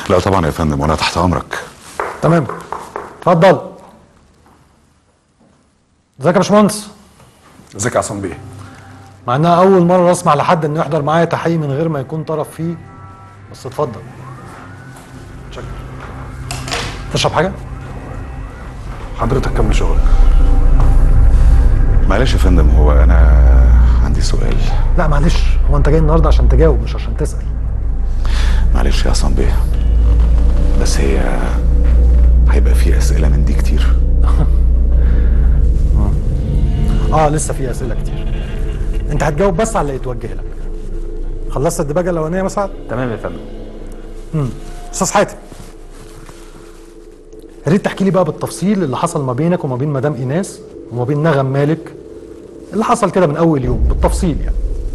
لا طبعا يا فندم وانا تحت امرك تمام اتفضل ازيك يا باشمهندس ازيك يا عصام بيه مع انها اول مره اسمع لحد انه يحضر معايا تحقيق من غير ما يكون طرف فيه بس اتفضل شكرا تشرب حاجه حضرتك كمل شغلك معلش يا فندم هو انا عندي سؤال لا معلش هو انت جاي النهارده عشان تجاوب مش عشان تسال معلش يا عصام بيه بس هي هيبقى في اسئله من دي كتير اه لسه في اسئله كتير انت هتجاوب بس على اللي يتوجه لك خلصت الدباجه الاولانيه يا مسعد تمام يا فندم استاذ حاتم يا ريت تحكي لي بقى بالتفصيل اللي حصل ما بينك وما بين مدام ايناس وما بين نغم مالك اللي حصل كده من اول يوم بالتفصيل يعني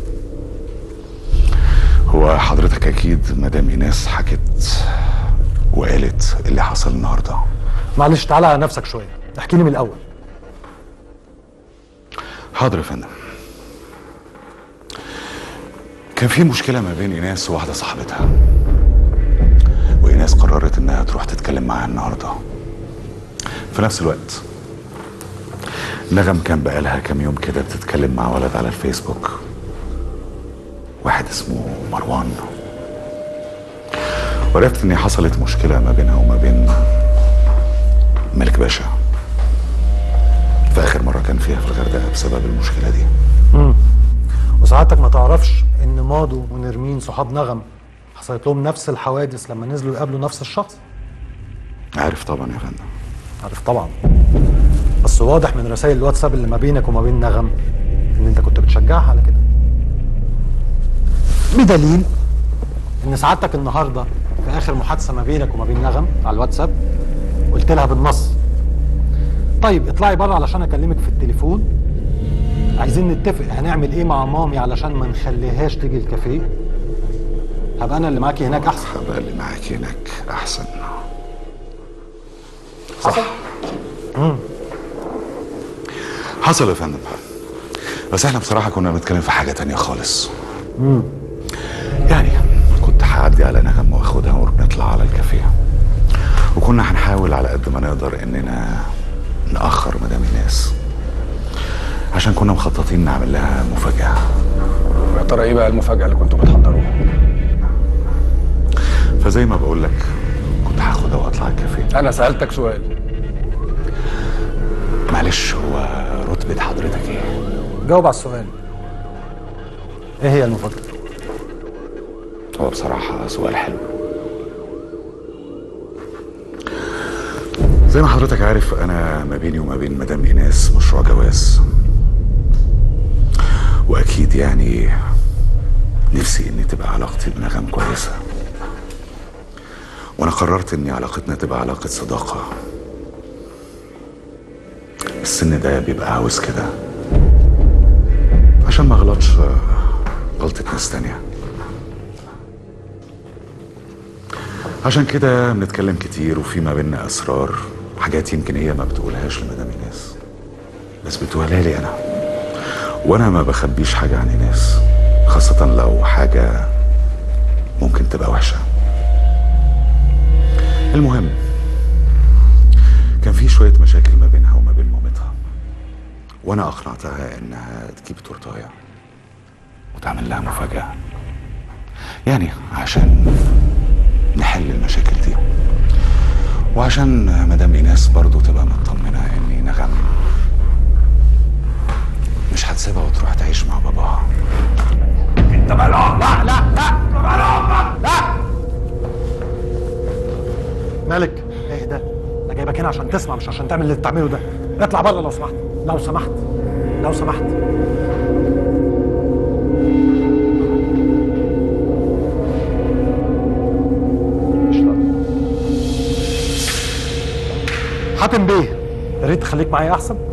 هو حضرتك اكيد مدام ايناس حكت وقالت اللي حصل النهارده معلش تعالى على نفسك شويه احكي لي من الاول حاضر يا فندم كان في مشكله ما بين ايناس وواحده صاحبتها وايناس قررت انها تروح تتكلم معاها النهارده في نفس الوقت نغم كان بقالها كام يوم كده بتتكلم مع ولد على الفيسبوك واحد اسمه مروان وعرفت ان حصلت مشكله ما بينها وما بين ملك باشا في اخر مره كان فيها في الغردقه بسبب المشكله دي وسعادتك ما تعرفش ان ماضو ونرمين صحاب نغم حصلت لهم نفس الحوادث لما نزلوا يقابلوا نفس الشخص عارف طبعا يا فندم عارف طبعا بس واضح من رسائل الواتساب اللي ما بينك وما بين نغم ان انت كنت بتشجعها على كده بدليل ان سعادتك النهارده في اخر محادثه ما بينك وما بين نغم على الواتساب قلت لها بالنص طيب اطلعي بره علشان اكلمك في التليفون عايزين نتفق هنعمل ايه مع مامي علشان ما نخليهاش تيجي الكافيه هبقى انا اللي معاكي هناك احسن هبقى اللي معاك هناك احسن صح حصل يا فندم بس احنا بصراحه كنا بنتكلم في حاجه تانية خالص يعني كنت هعدي على نغم واخدها ونطلع على الكافيه وكنا هنحاول على قد ما نقدر اننا ناخر مدام ايناس عشان كنا مخططين نعمل لها مفاجاه ويا ترى ايه بقى المفاجاه اللي كنتوا بتحضروها فزي ما بقول لك كنت هاخدها واطلع الكافيه انا سالتك سؤال معلش هو رتبه حضرتك ايه جاوب على السؤال ايه هي المفاجاه هو بصراحة سؤال حلو زي ما حضرتك عارف أنا ما بيني وما بين مدام إيناس مشروع جواز وأكيد يعني نفسي إن تبقى علاقتي بنغم كويسة وأنا قررت إن علاقتنا تبقى علاقة صداقة السن ده بيبقى عاوز كده عشان ما غلطش غلطة ناس تانية عشان كده بنتكلم كتير وفي ما بيننا اسرار حاجات يمكن هي ما بتقولهاش لمدام ايناس بس بتقولها لي انا وانا ما بخبيش حاجه عن ايناس خاصه لو حاجه ممكن تبقى وحشه المهم كان في شويه مشاكل ما بينها وما بين مامتها وانا اقنعتها انها تجيب تورتايه وتعمل لها مفاجاه يعني عشان نحل المشاكل دي وعشان مدام ايناس برضو تبقى مطمنه ان نغم مش هتسيبها وتروح تعيش مع باباها مالك ايه ده انا جايبك هنا عشان تسمع مش عشان تعمل اللي بتعمله ده اطلع بره لو سمحت لو سمحت لو سمحت حاتم بيه يا ريت تخليك معايا احسن